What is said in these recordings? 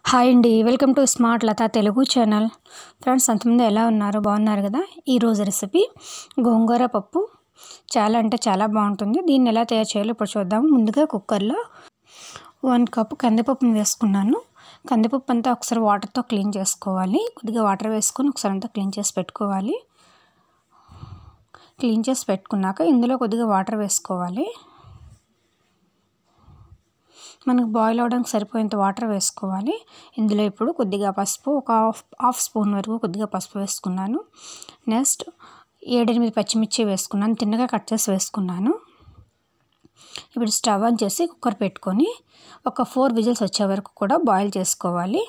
hi అండి welcome to smart Latha Telugu channel friends అంతమంది ఎలా ఉన్నారు బాగున్నారు కదా ఈరోజు రెసిపీ గోంగూర పప్పు చాలా అంటే చాలా బాగుంటుంది దీన్ని ఎలా తయారు చేయాలో ఇప్పుడు చూద్దాం ముందుగా కుక్కర్లో వన్ కప్ కందిపప్పును వేసుకున్నాను కందిపప్పు అంతా ఒకసారి వాటర్తో క్లీన్ చేసుకోవాలి కొద్దిగా వాటర్ వేసుకొని ఒకసారి అంతా క్లీన్ చేసి పెట్టుకోవాలి క్లీన్ చేసి పెట్టుకున్నాక ఇందులో కొద్దిగా వాటర్ వేసుకోవాలి మనకు బాయిల్ అవడానికి సరిపోయేంత వాటర్ వేసుకోవాలి ఇందులో ఇప్పుడు కొద్దిగా పసుపు ఒక హాఫ్ హాఫ్ స్పూన్ వరకు కొద్దిగా పసుపు వేసుకున్నాను నెక్స్ట్ ఏడెనిమిది పచ్చిమిర్చి వేసుకున్నాను తిన్నగా కట్ చేసి వేసుకున్నాను ఇప్పుడు స్టవ్ ఆన్ చేసి కుక్కర్ పెట్టుకొని ఒక ఫోర్ విజిల్స్ వచ్చే వరకు కూడా బాయిల్ చేసుకోవాలి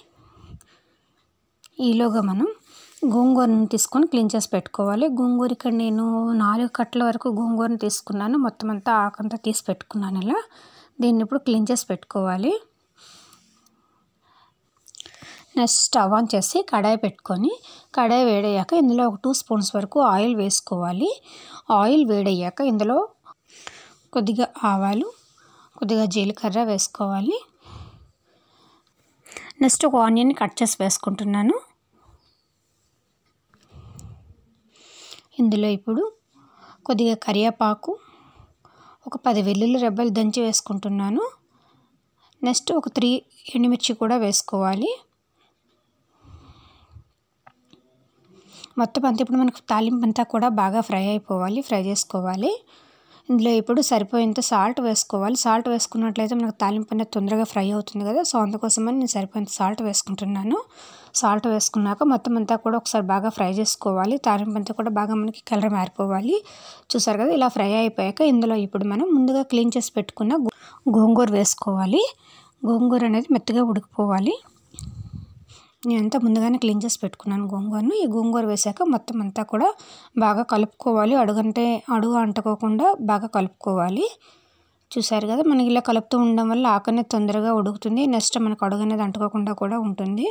ఈలోగా మనం గోంగూరను తీసుకొని క్లీన్ చేసి పెట్టుకోవాలి గోంగూర ఇక్కడ నేను నాలుగు కట్టల వరకు గోంగూరను తీసుకున్నాను మొత్తం అంతా ఆకంతా తీసి పెట్టుకున్నాను ఇలా దీన్ని ఇప్పుడు క్లీన్ చేసి పెట్టుకోవాలి నెక్స్ట్ స్టవ్ ఆన్ చేసి కడాయి పెట్టుకొని కడాయి వేడయ్యాక ఇందులో ఒక టూ స్పూన్స్ వరకు ఆయిల్ వేసుకోవాలి ఆయిల్ వేడయ్యాక ఇందులో కొద్దిగా ఆవాలు కొద్దిగా జీలకర్ర వేసుకోవాలి నెక్స్ట్ ఒక ఆనియన్ కట్ చేసి వేసుకుంటున్నాను ఇందులో ఇప్పుడు కొద్దిగా కరివేపాకు ఒక పది వెల్లుల్లి రెబ్బలు దంచి వేసుకుంటున్నాను నెక్స్ట్ ఒక త్రీ ఎండుమిర్చి కూడా వేసుకోవాలి మొత్తం అంతా ఇప్పుడు మనకు తాలింపు అంతా కూడా బాగా ఫ్రై అయిపోవాలి ఫ్రై చేసుకోవాలి ఇందులో ఇప్పుడు సరిపోయేంత సాల్ట్ వేసుకోవాలి సాల్ట్ వేసుకున్నట్లయితే మనకు తాలింపు అనేది తొందరగా ఫ్రై అవుతుంది కదా సో అందుకోసమని నేను సరిపోయేంత సాల్ట్ వేసుకుంటున్నాను సాల్ట్ వేసుకున్నాక మొత్తం అంతా కూడా ఒకసారి బాగా ఫ్రై చేసుకోవాలి తాలింపు అంతా కూడా బాగా మనకి కలర్ మారిపోవాలి చూసారు కదా ఇలా ఫ్రై అయిపోయాక ఇందులో ఇప్పుడు మనం ముందుగా క్లీన్ చేసి పెట్టుకున్న గోంగూర వేసుకోవాలి గోంగూర అనేది మెత్తగా ఉడికిపోవాలి నేనంతా ముందుగానే క్లీన్ చేసి పెట్టుకున్నాను గోంగూరను ఈ గోంగూర వేసాక మొత్తం అంతా కూడా బాగా కలుపుకోవాలి అడుగంటే అడుగు అంటుకోకుండా బాగా కలుపుకోవాలి చూసారు కదా మనకి ఇలా కలుపుతూ ఉండడం వల్ల ఆకు అనేది తొందరగా ఉడుకుతుంది నెక్స్ట్ మనకు అడుగు అనేది అంటుకోకుండా కూడా ఉంటుంది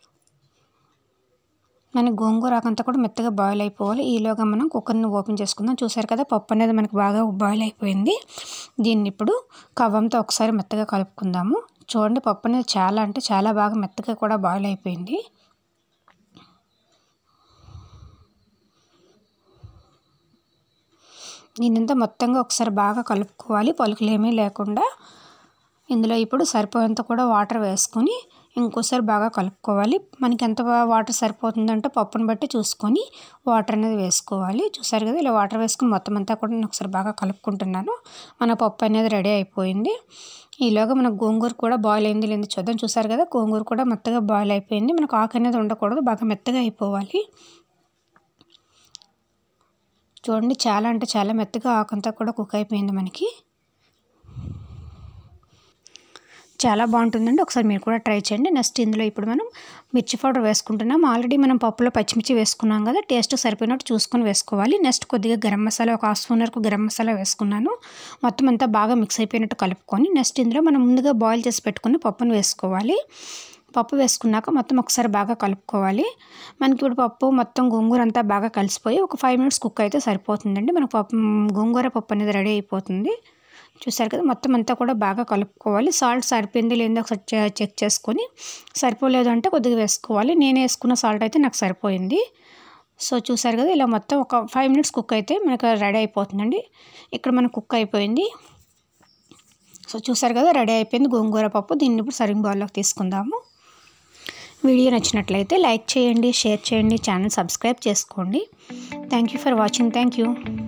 మనకి గోంగూర ఆకంతా కూడా మెత్తగా బాయిల్ అయిపోవాలి ఈలోగా మనం కుక్కర్ని ఓపెన్ చేసుకుందాం చూసారు కదా పప్పు అనేది మనకి బాగా బాయిల్ అయిపోయింది దీన్ని ఇప్పుడు కవ్వంతో ఒకసారి మెత్తగా కలుపుకుందాము చూడండి పప్పు అనేది చాలా అంటే చాలా బాగా మెత్తగా కూడా బాయిల్ అయిపోయింది దీనంతా మొత్తంగా ఒకసారి బాగా కలుపుకోవాలి పలుకులు ఏమీ లేకుండా ఇందులో ఇప్పుడు సరిపోయేంత కూడా వాటర్ వేసుకొని ఇంకోసారి బాగా కలుపుకోవాలి మనకి ఎంత వాటర్ సరిపోతుందంటే పప్పును బట్టి చూసుకొని వాటర్ అనేది వేసుకోవాలి చూసారు కదా ఇలా వాటర్ వేసుకుని మొత్తం అంతా కూడా నేను ఒకసారి బాగా కలుపుకుంటున్నాను మన పప్పు అనేది రెడీ అయిపోయింది ఈలోగా మనకు గోంగూర కూడా బాయిల్ అయింది లేదు చూద్దాం చూసారు కదా గోంగూర కూడా మెత్తగా బాయిల్ అయిపోయింది మనకు ఆకు అనేది ఉండకూడదు బాగా మెత్తగా అయిపోవాలి చూడండి చాలా అంటే చాలా మెత్తగా ఆకంతా కూడా కుక్ అయిపోయింది మనకి చాలా బాగుంటుందండి ఒకసారి మీరు కూడా ట్రై చేయండి నెక్స్ట్ ఇందులో ఇప్పుడు మనం మిర్చి పౌడర్ వేసుకుంటున్నాం ఆల్రెడీ మనం పప్పులో పచ్చిమిర్చి వేసుకున్నాం కదా టేస్ట్ సరిపోయినట్టు చూసుకొని వేసుకోవాలి నెక్స్ట్ కొద్దిగా గరం మసాలా ఒక హాఫ్ స్పూన్ వరకు గరం మసాలా వేసుకున్నాను మొత్తం అంతా బాగా మిక్స్ అయిపోయినట్టు కలుపుకొని నెక్స్ట్ ఇందులో మనం ముందుగా బాయిల్ చేసి పెట్టుకుని పప్పును వేసుకోవాలి పప్పు వేసుకున్నాక మొత్తం ఒకసారి బాగా కలుపుకోవాలి మనకి ఇప్పుడు పప్పు మొత్తం గోంగూర అంతా బాగా కలిసిపోయి ఒక ఫైవ్ మినిట్స్ కుక్ అయితే సరిపోతుందండి మనకు పప్పు గోంగూర పప్పు అనేది రెడీ అయిపోతుంది చూసారు కదా మొత్తం అంతా కూడా బాగా కలుపుకోవాలి సాల్ట్ సరిపోయింది లేదో ఒకసారి చెక్ చేసుకొని సరిపోలేదు అంటే కొద్దిగా వేసుకోవాలి నేను వేసుకున్న సాల్ట్ అయితే నాకు సరిపోయింది సో చూసారు కదా ఇలా మొత్తం ఒక ఫైవ్ మినిట్స్ కుక్ అయితే మనకు రెడీ అయిపోతుందండి ఇక్కడ మనకు కుక్ అయిపోయింది సో చూసారు కదా రెడీ అయిపోయింది గోంగూర పప్పు దీన్ని ఇప్పుడు సర్వింగ్ బౌల్లోకి తీసుకుందాము వీడియో నచ్చినట్లయితే లైక్ చేయండి షేర్ చేయండి ఛానల్ సబ్స్క్రైబ్ చేసుకోండి thank you for watching thank you